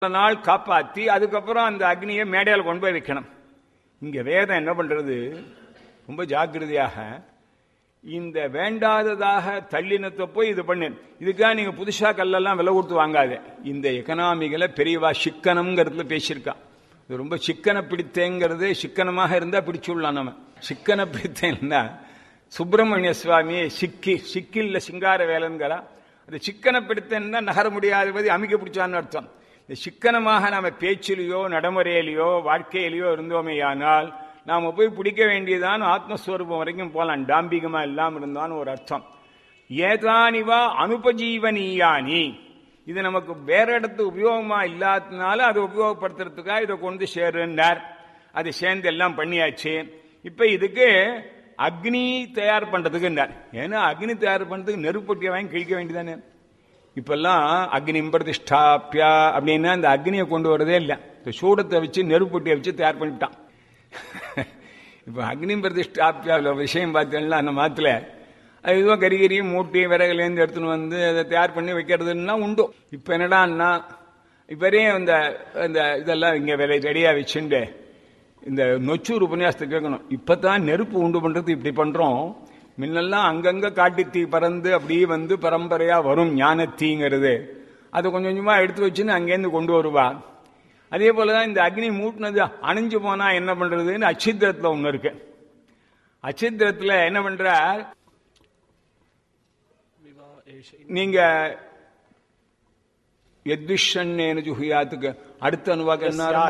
நாள் காப்பாத்தி அதுக்கப்புறம் அந்த அக்னியை மேடையில் கொண்டு போய் வைக்கணும் இங்க வேதம் என்ன பண்றது ரொம்ப ஜாக்கிரதையாக இந்த வேண்டாததாக தள்ளினத்தை போய் இது பண்ணு இதுக்காக நீங்க புதுசா கல்லெல்லாம் விலை கொடுத்து வாங்காத இந்த எக்கனாமிகளை பெரியவா சிக்கனம்ங்கிறதுல பேசியிருக்கா இது ரொம்ப சிக்கன பிடித்தேங்கிறது சிக்கனமாக இருந்தா பிடிச்சுடலாம் நம்ம சிக்கன பிடித்தேன்னா சுப்பிரமணிய சுவாமி சிக்கி சிக்கில்ல சிங்கார வேலைங்கிறா அது சிக்கன பிடித்தேன்னா நகர முடியாதபதி அமைக்க பிடிச்சான்னு அர்த்தம் இந்த சிக்கனமாக நாம பேச்சிலேயோ நடைமுறையிலேயோ வாழ்க்கையிலேயோ இருந்தோமேயானால் நாம போய் பிடிக்க வேண்டியதான் ஆத்மஸ்வரூபம் வரைக்கும் போலாம் டாம்பிகமா இல்லாம இருந்தான்னு ஒரு அர்த்தம் ஏதானிவா அனுபஜீவனீயானி இது நமக்கு வேற இடத்து உபயோகமா இல்லாததுனால அதை உபயோகப்படுத்துறதுக்காக இதை கொண்டு சேருன்னார் அது சேர்ந்து எல்லாம் பண்ணியாச்சு இப்ப இதுக்கு அக்னி தயார் பண்றதுக்குன்னார் ஏன்னா அக்னி தயார் பண்றதுக்கு நெருப்பொட்டியை வாங்கி கிழிக்க வேண்டியதானே இப்பெல்லாம் அக்னி பிரதிஷ்டாப்பியா அப்படின்னா அந்த அக்னியை கொண்டு வரதே இல்லை இந்த சூடத்தை வச்சு நெருப்பொட்டியை வச்சு தயார் பண்ணிவிட்டான் இப்போ அக்னி பிரதிஷ்டாப்பியாவில் விஷயம் பார்த்தீங்கன்னா அந்த மாத்துல அது ஏதோ கறிகறி மூட்டி விறகுலேருந்து எடுத்துன்னு வந்து அதை தயார் பண்ணி வைக்கிறதுன்னா உண்டு இப்போ என்னடான்னா இவரே இந்த இந்த இதெல்லாம் இங்கே விலை ரெடியாக வச்சுண்டு இந்த நொச்சூர் உபன்யாசத்தை கேட்கணும் இப்பதான் நெருப்பு உண்டு பண்றது இப்படி பண்றோம் முன்னெல்லாம் அங்கங்க காட்டு தீ பறந்து அப்படியே வந்து பரம்பரையா வரும் ஞான தீங்கிறது அதை கொஞ்சம் கொஞ்சமா எடுத்து வச்சுன்னு அங்கேருந்து கொண்டு வருவா அதே போலதான் இந்த அக்னி மூட்டினது அணைஞ்சு போனா என்ன பண்றதுன்னு அச்சித்திரத்துல ஒண்ணு இருக்கு அச்சித்திரத்துல என்ன பண்ற நீங்க எத்விஷன் ஜுஹியாத்துக்கு அடுத்த அனுவாக்கு என்ன